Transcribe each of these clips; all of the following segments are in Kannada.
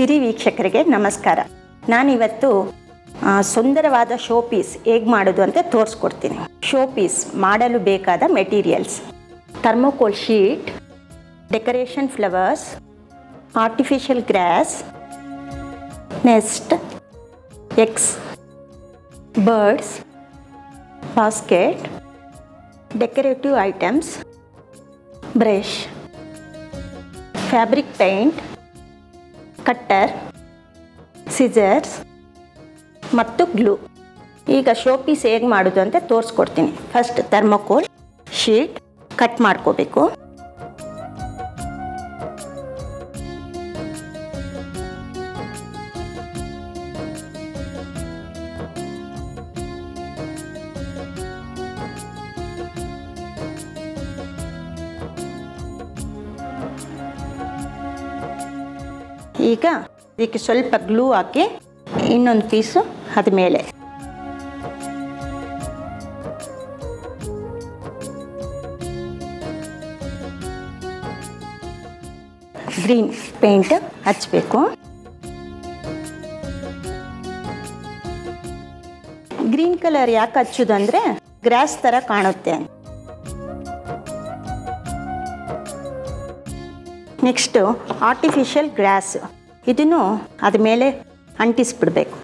ಸಿರಿ ವೀಕ್ಷಕರಿಗೆ ನಮಸ್ಕಾರ ನಾನಿವತ್ತು ಆ, ಸುಂದರವಾದ ಶೋ ಪೀಸ್ ಹೇಗೆ ಮಾಡೋದು ಅಂತ ತೋರಿಸ್ಕೊಡ್ತೀನಿ ಶೋ ಪೀಸ್ ಮಾಡಲು ಬೇಕಾದ materials thermocol sheet decoration flowers artificial grass nest X birds basket decorative items brush fabric paint cutter scissors ಮತ್ತು ಗ್ಲೂ ಈಗ ಶೋ ಪೀಸ್ ಹೇಗೆ ಮಾಡೋದು ಅಂತ ತೋರಿಸ್ಕೊಡ್ತೀನಿ ಫಸ್ಟ್ ಥರ್ಮೋಕೋಲ್ ಶೀಟ್ ಕಟ್ ಮಾಡ್ಕೋಬೇಕು ಈಗ ಇದಕ್ಕೆ ಸ್ವಲ್ಪ ಗ್ಲೂ ಹಾಕಿ ಇನ್ನೊಂದು ಪೀಸು ಅದ ಮೇಲೆ ಗ್ರೀನ್ ಪೇಂಟ್ ಹಚ್ಚಬೇಕು ಗ್ರೀನ್ ಕಲರ್ ಯಾಕೆ ಹಚ್ಚೋದಂದ್ರೆ ಗ್ರಾಸ್ ಥರ ಕಾಣುತ್ತೆ ನೆಕ್ಸ್ಟು ಆರ್ಟಿಫಿಷಿಯಲ್ ಗ್ರಾಸ್ ಇದನ್ನು ಅದ ಮೇಲೆ ಅಂಟಿಸ್ಬಿಡ್ಬೇಕು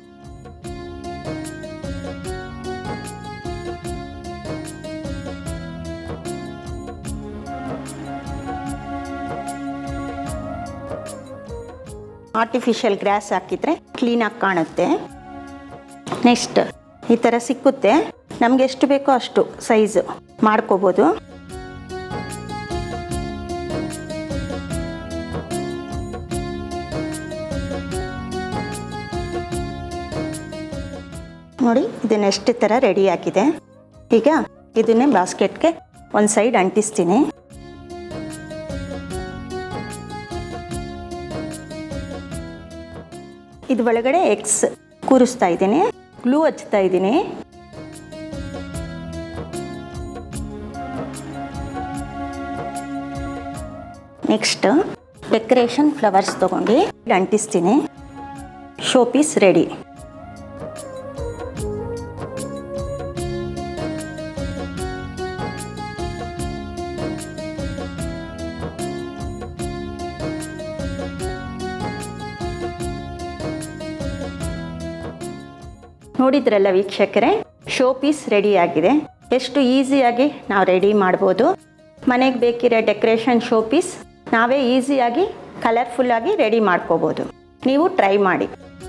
ಆರ್ಟಿಫಿಷಿಯಲ್ ಗ್ರಾಸ್ ಹಾಕಿದರೆ ಕ್ಲೀನಾಗಿ ಕಾಣುತ್ತೆ ನೆಕ್ಸ್ಟ್ ಈ ಥರ ಸಿಕ್ಕುತ್ತೆ ನಮ್ಗೆ ಎಷ್ಟು ಬೇಕೋ ಅಷ್ಟು ಸೈಜು ಮಾಡ್ಕೋಬೋದು ನೋಡಿ ಇದನ್ನ ಎಷ್ಟು ಥರ ರೆಡಿ ಆಗಿದೆ ಈಗ ಇದನ್ನೇ ಬಾಸ್ಕೆಟ್ಗೆ ಒಂದು ಸೈಡ್ ಅಂಟಿಸ್ತೀನಿ ಇದು ಒಳಗಡೆ ಎಕ್ಸ್ ಕೂರಿಸ್ತಾ ಇದ್ದೀನಿ ಗ್ಲೂ ಹಚ್ತಾ ಇದ್ದೀನಿ ನೆಕ್ಸ್ಟ್ ಡೆಕೋರೇಷನ್ ಫ್ಲವರ್ಸ್ ತೊಗೊಂಡು ಅಂಟಿಸ್ತೀನಿ ಶೋ ಪೀಸ್ ರೆಡಿ ನೋಡಿದ್ರಲ್ಲ ವೀಕ್ಷಕರೇ ಶೋ ಪೀಸ್ ರೆಡಿ ಆಗಿದೆ ಎಷ್ಟು ಈಸಿಯಾಗಿ ನಾವು ರೆಡಿ ಮಾಡ್ಬೋದು ಮನೆಗೆ ಬೇಕಿರೋ ಡೆಕೋರೇಷನ್ ಶೋ ಪೀಸ್ ನಾವೇ ಈಸಿಯಾಗಿ ಕಲರ್ಫುಲ್ಲಾಗಿ ರೆಡಿ ಮಾಡ್ಕೋಬೋದು ನೀವು ಟ್ರೈ ಮಾಡಿ